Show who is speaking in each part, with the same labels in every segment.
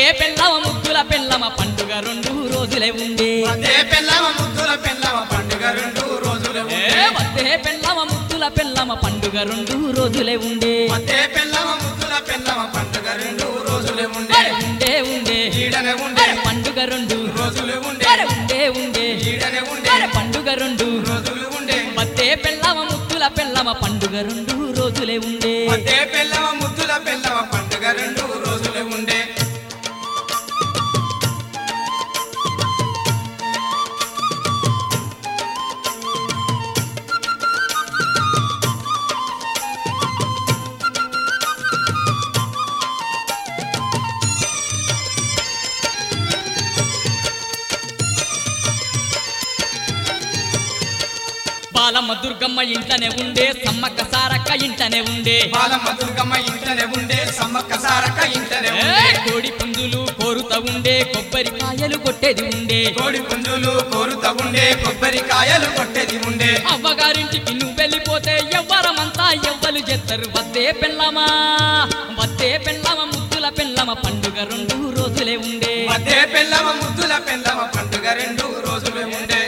Speaker 1: పెళ్ళమ ముద్దుల పెళ్ళమ పండుగ రెండు రోజులే ఉండే
Speaker 2: అదే పెళ్ళవ ముద్దుల పెళ్ళవ పండుగ రెండు రోజులు
Speaker 1: ఏ వద్దే పెళ్ళమ ముద్దుల పెళ్ళమ పండుగ రెండు రోజులే ఉండే
Speaker 2: అదే పెళ్ళవ ముద్దుల పెళ్ళవ పండుగ రెండు రోజులే ఉండే
Speaker 1: అరే ఉండే ఉండే
Speaker 2: ఈడనే ఉండే
Speaker 1: అరే పండుగ రెండు
Speaker 2: రోజులు ఉండే
Speaker 1: అరే ఉండే ఉండే
Speaker 2: ఈడనే ఉండే
Speaker 1: అరే పండుగ రెండు
Speaker 2: రోజులు ఉండే
Speaker 1: వద్దే పెళ్ళమ ముద్దుల పెళ్ళమ పండుగ రెండు రోజులే ఉండే
Speaker 2: అదే పెళ్ళవ ముద్దుల పెళ్ళవ పండుగ రెండు రోజులు ఉండే
Speaker 1: బాలమ్మ దుర్గమ్మ ఇంట్లోనే ఉండే సమ్మక్క సారక్క ఇంట్లోనే ఉండే
Speaker 2: బాలమ్మ దుర్గమ్మ ఇంటనే ఉండే సమ్మక్క సారక్క ఇంటనే
Speaker 1: ఏ
Speaker 2: ఉండే
Speaker 1: కోడి పుంజులు కోరుతా ఉండే కొబ్బరికాయలు కొట్టేది ఉండే
Speaker 2: కోడి పుంజులు కోరుతా ఉండే కొబ్బరికాయలు కొట్టేది ఉండే
Speaker 1: అవ్వగారింటికి నువ్వు వెళ్ళిపోతే ఎవ్వరమంతా ఎవ్వరు చేస్తారు వద్దే పెళ్ళమా వద్దే పెళ్ళమ ముద్దుల పెళ్ళమ పండుగ రెండు రోజులే ఉండే
Speaker 2: అదే పెళ్ళవ ముద్దుల పెళ్ళవ పండుగ రెండు రోజులు ఉండే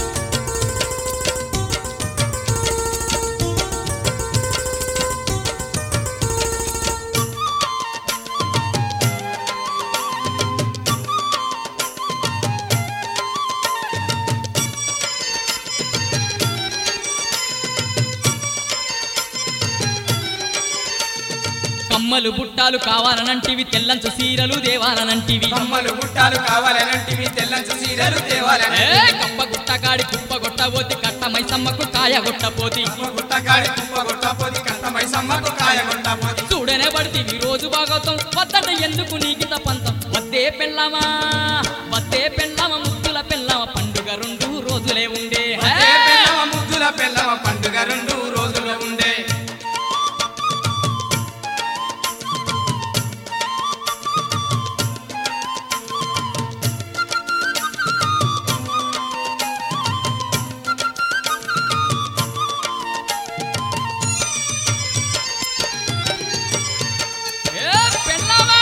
Speaker 1: కమ్మలు బుట్టాలు కావాలనంటివి తెల్లంచ సీరలు దేవాలనంటివి
Speaker 2: కమ్మలు గుట్టాలు కావాలనంటివి తెల్లంచు సీరలు
Speaker 1: ఏ
Speaker 2: తేవాలని
Speaker 1: కప్ప గుట్టగాడి కుప్ప కొట్టబోతి కట్ట మైసమ్మకు కాయ కొట్టపోతి
Speaker 2: గుట్టకాడి కుప్ప కొట్టపోది కట్టమై సమ్మకు కాయ కొట్టపోది
Speaker 1: చూడనే పడితివి రోజు భాగవతం వద్దట ఎందుకు నీకిత పంతం వద్దే పెళ్ళమా వద్దే పెళ్ళమ ముద్దుల పెళ్ళమ పండుగ రెండు రోజులే ఉండే హే!
Speaker 2: అదే పెళ్ళవ ముద్దుల పెళ్ళవ పండుగ రెండు రోజులు ఉండే
Speaker 1: ఏ పెళ్ళమా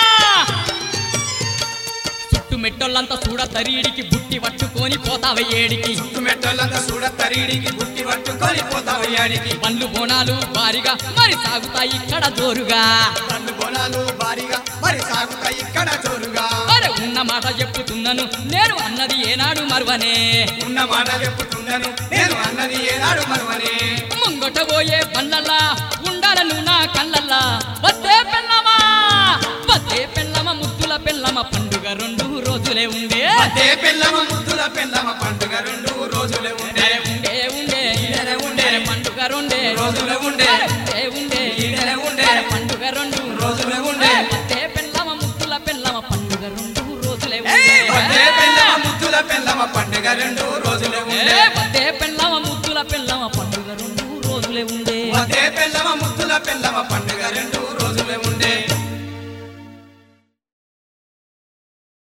Speaker 1: చుట్టు మెట్టోళ్ళంతా చూడ తరీడికి బుట్టి పట్టుకొని పోతావ ఏడికి
Speaker 2: మెట్టోళ్ళంతా చూడ తరీడికి గుట్టి పట్టుకొని పోతావు యాడికి
Speaker 1: పండ్లు బోనాలు భారీగా మరి సాగుతాయి ఇక్కడ జోరుగా
Speaker 2: రెండు బోనాలు భారీగా మరి సాగుతాయి ఇక్కడ జోరుగా
Speaker 1: అరే ఉన్న మాట చెప్పుతున్నాను నేను అన్నది ఏనాడు మరువనే
Speaker 2: ఉన్న మాట చెప్పుతున్నాను నేను అన్నది ఏనాడు మరువని
Speaker 1: ముంగట పోయే బండ్లల్లా ఉండాలను నా కళ్ళల్లా వద్దే పెళ్ళమా వద్దే పెళ్ళమ ముద్దుల పెళ్ళమ పండుగ రెండు రోజులే ఉండే
Speaker 2: అదే పెళ్ళవ ముద్దుల పెళ్ళవ పండుగ రెండు రోజులు ఉండే
Speaker 1: ఉండే ఉండే
Speaker 2: ఈడనే ఉండే
Speaker 1: పండుగ రెండే
Speaker 2: రోజులు ఉండే
Speaker 1: ఉండే ఉండే
Speaker 2: ఈడనే ఉండే
Speaker 1: పండుగ రెండు
Speaker 2: రోజులు ఉండే
Speaker 1: వద్దే పెళ్ళమ ముద్దుల పెళ్ళమ పండుగ రెండు రోజులే
Speaker 2: అదే
Speaker 1: ఉండే
Speaker 2: పెళ్ళవ ముద్దుల పెళ్ళవ పండుగ రెండు రోజులు ఉండే
Speaker 1: ఏ